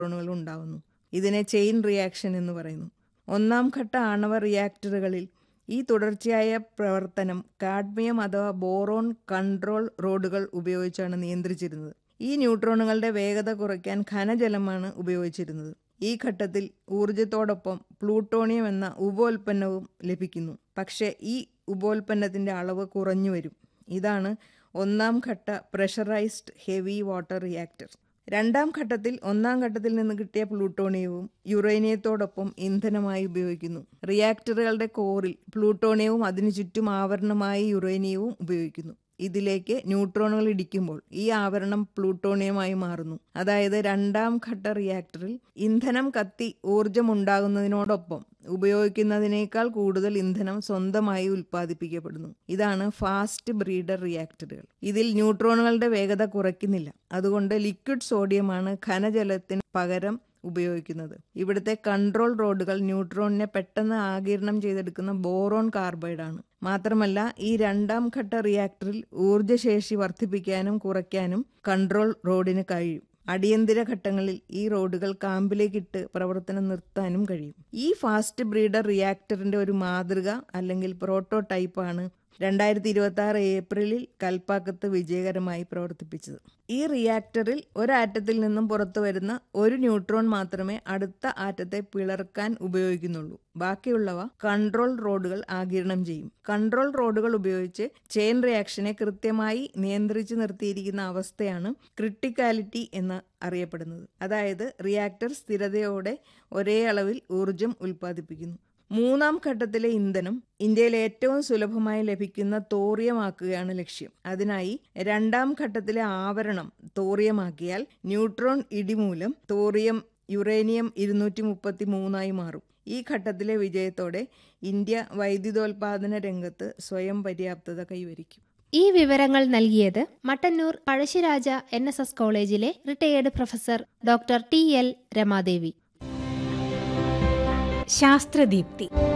ന്യൂട്രോണുകൾ ഉണ്ടാവുന്നു ഇതിനെ chain reaction എന്ന് പറയുന്നു ഒന്നാം ഘട്ട ആണവ റിയാക്ടറുകളിൽ ഈ തുടർച്ചയായ പ്രവർത്തനം കാഡ്മിയം അഥവാ ബോറോൺ കൺട്രോൾ റോഡുകൾ ഉപയോഗിച്ചാണ് നിയന്ത്രിച്ചിരുന്നത് ഈ ന്യൂട്രോണുകളുടെ വേഗത കുറയ്ക്കാൻ ഖനജലമാണ് ഉപയോഗിച്ചിരുന്നത് ഈ ഘട്ടത്തിൽ ഊർജത്തോടൊപ്പം പ്ലൂട്ടോണിയം എന്ന ഉപോൽപ്പന്നവും ലഭിക്കുന്നു പക്ഷേ ഈ ഉപോൽപ്പന്നത്തിൻ്റെ അളവ് കുറഞ്ഞു വരും ഇതാണ് ഒന്നാം ഘട്ട പ്രഷറൈസ്ഡ് ഹെവി വാട്ടർ റിയാക്ടർ രണ്ടാം ഘട്ടത്തിൽ ഒന്നാം ഘട്ടത്തിൽ നിന്ന് കിട്ടിയ പ്ലൂട്ടോണിയവും യുറേനിയത്തോടൊപ്പം ഇന്ധനമായി ഉപയോഗിക്കുന്നു റിയാക്ടറുകളുടെ കോറിൽ പ്ലൂട്ടോണിയവും അതിനു ചുറ്റും ആവരണമായി യുറേനിയവും ഉപയോഗിക്കുന്നു ഇതിലേക്ക് ന്യൂട്രോണുകൾ ഇടിക്കുമ്പോൾ ഈ ആവരണം പ്ലൂട്ടോണിയമായി മാറുന്നു അതായത് രണ്ടാം ഘട്ട റിയാക്ടറിൽ ഇന്ധനം കത്തി ഊർജമുണ്ടാകുന്നതിനോടൊപ്പം ഉപയോഗിക്കുന്നതിനേക്കാൾ കൂടുതൽ ഇന്ധനം സ്വന്തമായി ഉൽപ്പാദിപ്പിക്കപ്പെടുന്നു ഇതാണ് ഫാസ്റ്റ് ബ്രീഡർ റിയാക്ടറുകൾ ഇതിൽ ന്യൂട്രോണുകളുടെ വേഗത കുറയ്ക്കുന്നില്ല അതുകൊണ്ട് ലിക്വിഡ് സോഡിയമാണ് ഖനജലത്തിന് പകരം ഉപയോഗിക്കുന്നത് ഇവിടുത്തെ കൺട്രോൾ റോഡുകൾ ന്യൂട്രോണിനെ പെട്ടെന്ന് ആകിരണം ചെയ്തെടുക്കുന്ന ബോറോൺ കാർബൈഡാണ് മാത്രമല്ല ഈ രണ്ടാം ഘട്ട റിയാക്ടറിൽ ഊർജ്ജശേഷി വർദ്ധിപ്പിക്കാനും കുറയ്ക്കാനും കൺട്രോൾ റോഡിന് കഴിയും അടിയന്തര ഘട്ടങ്ങളിൽ ഈ റോഡുകൾ കാമ്പിലേക്കിട്ട് പ്രവർത്തനം നിർത്താനും കഴിയും ഈ ഫാസ്റ്റ് ബ്രീഡർ റിയാക്ടറിന്റെ ഒരു മാതൃക അല്ലെങ്കിൽ പ്രോട്ടോടൈപ്പാണ് രണ്ടായിരത്തി ഇരുപത്തി ആറ് ഏപ്രിലിൽ കൽപ്പാക്കത്ത് വിജയകരമായി പ്രവർത്തിപ്പിച്ചത് ഈ റിയാക്ടറിൽ ഒരാറ്റത്തിൽ നിന്നും പുറത്തു വരുന്ന ഒരു ന്യൂട്രോൺ മാത്രമേ അടുത്ത ആറ്റത്തെ പിളർക്കാൻ ഉപയോഗിക്കുന്നുള്ളൂ ബാക്കിയുള്ളവ കൺട്രോൾ റോഡുകൾ ആകിരണം ചെയ്യും കൺട്രോൾ റോഡുകൾ ഉപയോഗിച്ച് ചെയിൻ റിയാക്ഷനെ കൃത്യമായി നിയന്ത്രിച്ചു നിർത്തിയിരിക്കുന്ന അവസ്ഥയാണ് ക്രിട്ടിക്കാലിറ്റി എന്ന് അറിയപ്പെടുന്നത് അതായത് റിയാക്ടർ സ്ഥിരതയോടെ ഒരേ അളവിൽ ഊർജം ഉൽപ്പാദിപ്പിക്കുന്നു മൂന്നാം ഘട്ടത്തിലെ ഇന്ധനം ഇന്ത്യയിൽ ഏറ്റവും സുലഭമായി ലഭിക്കുന്ന തോറിയമാക്കുകയാണ് ലക്ഷ്യം അതിനായി രണ്ടാം ഘട്ടത്തിലെ ആവരണം തോറിയമാക്കിയാൽ ന്യൂട്രോൺ ഇടിമൂലം തോറിയം യുറേനിയം ഇരുന്നൂറ്റി മുപ്പത്തി മൂന്നായി മാറും ഈ ഘട്ടത്തിലെ വിജയത്തോടെ ഇന്ത്യ വൈദ്യുതോൽപാദന രംഗത്ത് സ്വയം പര്യാപ്തത കൈവരിക്കും ഈ വിവരങ്ങൾ നൽകിയത് Mattannur Pazhassiraja N S S കോളേജിലെ retired professor doctor T L Ramadevi ശാസ്ത്രദീപ്തി